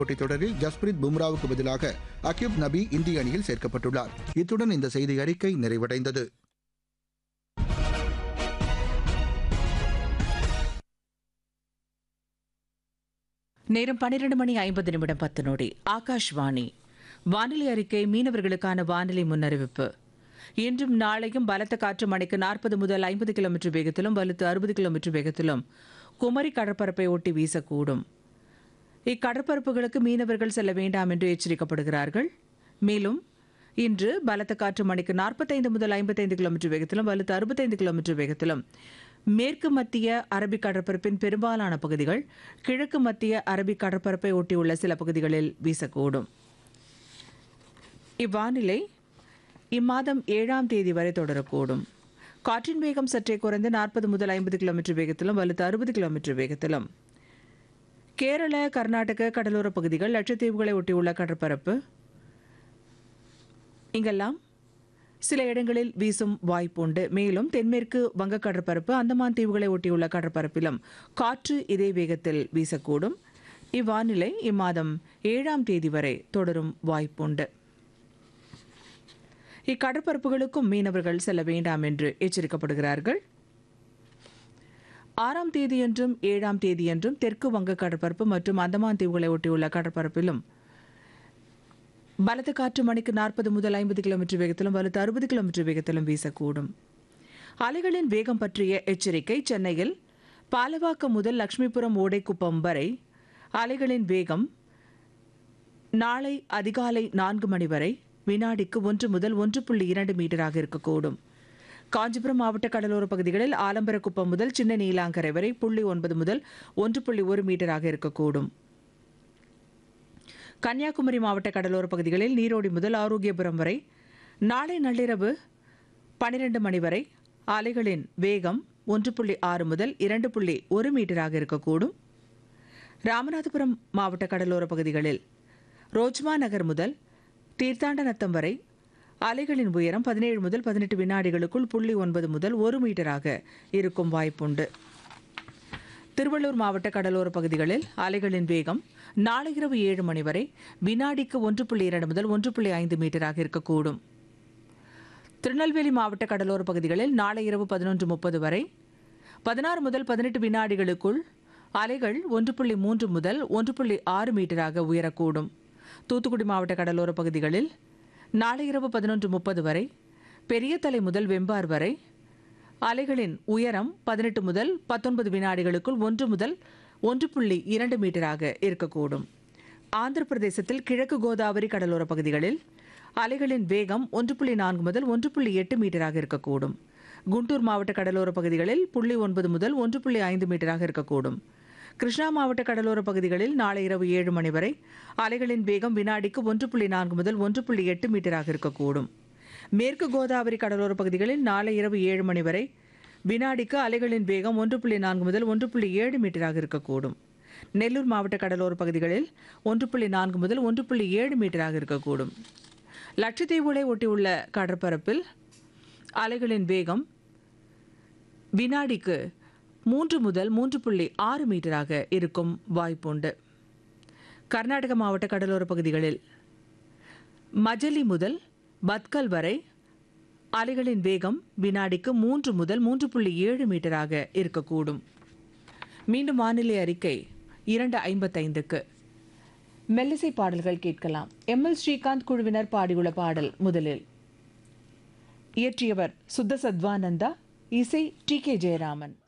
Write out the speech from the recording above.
போட்டித் தொடரில் ஜஸ்பிரித் பும்ராவுக்கு பதிலாக அக்யூப் நபி இந்திய அணியில் சேர்க்கப்பட்டுள்ளார் இத்துடன் இந்த செய்தி அறிக்கை நிறைவடைந்தது நேரம் பன்னிரண்டு மணி ஐம்பது நிமிடம் பத்து நொடி ஆகாஷ்வாணி வானிலை அறிக்கை மீனவர்களுக்கான வானிலை முன்னறிவிப்பு இன்றும் நாளையும் பலத்த காற்று மணிக்கு நாற்பது முதல் ஐம்பது கிலோமீட்டர் வேகத்திலும் வலுத்து அறுபது கிலோமீட்டர் வேகத்திலும் குமரி கடற்பரப்பை ஒட்டி வீசக்கூடும் இக்கடற்பரப்புகளுக்கு மீனவர்கள் செல்ல வேண்டாம் என்று எச்சரிக்கப்படுகிறார்கள் மேலும் இன்று பலத்த காற்று மணிக்கு நாற்பத்தைந்து முதல் ஐம்பத்தைந்து கிலோமீட்டர் வேகத்திலும் வலுத்து அறுபத்தைந்து கிலோமீட்டர் வேகத்திலும் மேற்கு மத்திய அரபிக் கடற்பரப்பின் பெரும்பாலான பகுதிகள் கிழக்கு மத்திய அரபிக் கடற்பரப்பை ஒட்டியுள்ள சில பகுதிகளில் வீசக்கூடும் இவ்வானிலை இம்மாதம் ஏழாம் தேதி வரை தொடரக்கூடும் காற்றின் வேகம் சற்றே குறைந்து நாற்பது முதல் ஐம்பது கிலோமீட்டர் வேகத்திலும் வலுத்து அறுபது கிலோமீட்டர் வேகத்திலும் கேரள கர்நாடக கடலோர பகுதிகள் லட்சத்தீவுகளை ஒட்டியுள்ள கடற்பரப்பு இங்கெல்லாம் சில இடங்களில் வீசும் வாய்ப்புண்டு மேலும் தென்மேற்கு வங்க கடற்பரப்பு அந்தமான் தீவுகளை ஒட்டியுள்ள கடற்பரப்பிலும் காற்று இதே வேகத்தில் வீசக்கூடும் இவ்வானிலை இம்மாதம் ஏழாம் தேதி வரை தொடரும் வாய்ப்புண்டு இக்கடற்பரப்புகளுக்கும் மீனவர்கள் செல்ல வேண்டாம் என்று எச்சரிக்கப்படுகிறார்கள் ஆறாம் தேதியன்றும் ஏழாம் தேதியன்றும் தெற்கு வங்க கடற்பரப்பு மற்றும் அந்தமான் தீவுகளை ஒட்டியுள்ள கடற்பரப்பிலும் பலத்த காற்று மணிக்கு நாற்பது முதல் ஐம்பது கிலோமீட்டர் வேகத்திலும் வலுத்து அறுபது கிலோமீட்டர் வேகத்திலும் வீசக்கூடும் அலைகளின் வேகம் பற்றிய எச்சரிக்கை சென்னையில் பாலவாக்கம் முதல் லட்சுமிபுரம் ஓடைக்குப்பம் வரை அலைகளின் வேகம் நாளை அதிகாலை நான்கு மணி வரை வினாடிக்கு ஒன்று முதல் ஒன்று புள்ளி இரண்டு மீட்டராக இருக்கக்கூடும் காஞ்சிபுரம் மாவட்ட கடலோர பகுதிகளில் ஆலம்பரக்குப்பம் முதல் சின்ன நீலாங்கரை வரை புள்ளி ஒன்பது முதல் ஒன்று புள்ளி ஒரு மீட்டராக இருக்கக்கூடும் கன்னியாகுமரி மாவட்ட கடலோர பகுதிகளில் நீரோடி முதல் ஆரோக்கியபுரம் வரை நாளை நள்ளிரவு பனிரெண்டு மணி வரை அலைகளின் வேகம் ஒன்று புள்ளி ஆறு முதல் இரண்டு புள்ளி ஒரு மீட்டராக இருக்கக்கூடும் ராமநாதபுரம் மாவட்ட கடலோர பகுதிகளில் ரோஜ்மா நகர் முதல் தீர்த்தாண்டநத்தம் வரை அலைகளின் உயரம் பதினேழு முதல் பதினெட்டு வினாடிகளுக்குள் புள்ளி ஒன்பது முதல் ஒரு மீட்டராக இருக்கும் வாய்ப்புண்டு திருவள்ளூர் மாவட்ட கடலோர பகுதிகளில் அலைகளின் வேகம் நாளை இரவு ஏழு மணி வரை வினாடிக்கு ஒன்று புள்ளி இரண்டு முதல் ஒன்று புள்ளி ஐந்து மீட்டராக இருக்கக்கூடும் திருநெல்வேலி மாவட்ட கடலோர பகுதிகளில் நாளை இரவு பதினொன்று முப்பது வரை பதினாறு முதல் பதினெட்டு வினாடிகளுக்குள் அலைகள் ஒன்று புள்ளி மூன்று முதல் ஒன்று புள்ளி ஆறு மீட்டராக உயரக்கூடும் தூத்துக்குடி மாவட்ட கடலோர பகுதிகளில் நாளை இரவு பதினொன்று முப்பது வரை பெரிய தலை முதல் வெம்பார் வரை அலைகளின் உயரம் பதினெட்டு முதல் பத்தொன்பது வினாடிகளுக்குள் ஒன்று முதல் ஒன்று புள்ளி இரண்டு மீட்டராக இருக்கக்கூடும் ஆந்திர பிரதேசத்தில் கிழக்கு கோதாவரி கடலோர பகுதிகளில் அலைகளின் வேகம் ஒன்று புள்ளி நான்கு முதல் ஒன்று புள்ளி எட்டு மீட்டராக இருக்கக்கூடும் குண்டூர் மாவட்ட கடலோர பகுதிகளில் புள்ளி ஒன்பது முதல் ஒன்று புள்ளி ஐந்து மீட்டராக இருக்கக்கூடும் கிருஷ்ணா மாவட்ட கடலோர பகுதிகளில் நாளை இரவு ஏழு மணி வரை அலைகளின் வேகம் வினாடிக்கு ஒன்று புள்ளி நான்கு முதல் ஒன்று புள்ளி எட்டு மீட்டராக இருக்கக்கூடும் மேற்கு கோதாவரி கடலோர பகுதிகளில் நாளை இரவு ஏழு மணி வரை வினாடிக்கு அலைகளின் வேகம் ஒன்று புள்ளி நான்கு முதல் ஒன்று புள்ளி ஏழு மீட்டராக இருக்கக்கூடும் நெல்லூர் மாவட்ட கடலோர பகுதிகளில் ஒன்று புள்ளி நான்கு முதல் ஒன்று புள்ளி ஏழு மீட்டராக இருக்கக்கூடும் லட்சத்தீவுகளை ஒட்டியுள்ள கடற்பரப்பில் அலைகளின் வேகம் வினாடிக்கு மூன்று முதல் மூன்று புள்ளி ஆறு மீட்டராக இருக்கும் வாய்ப்புண்டு கர்நாடக மாவட்ட கடலோர பகுதிகளில் மஜலி முதல் பத்கல் வரை அலைகளின் வேகம் வினாடிக்கு மூன்று முதல் மூன்று புள்ளி ஏழு மீட்டராக இருக்கக்கூடும் மீண்டும் வானிலை அறிக்கை இரண்டு ஐம்பத்தைந்துக்கு மெல்லிசை பாடல்கள் கேட்கலாம் எம் எல் ஸ்ரீகாந்த் குழுவினர் பாடியுள்ள பாடல் முதலில் இயற்றியவர் சுத்த சத்வானந்தா இசை டி கே ஜெயராமன்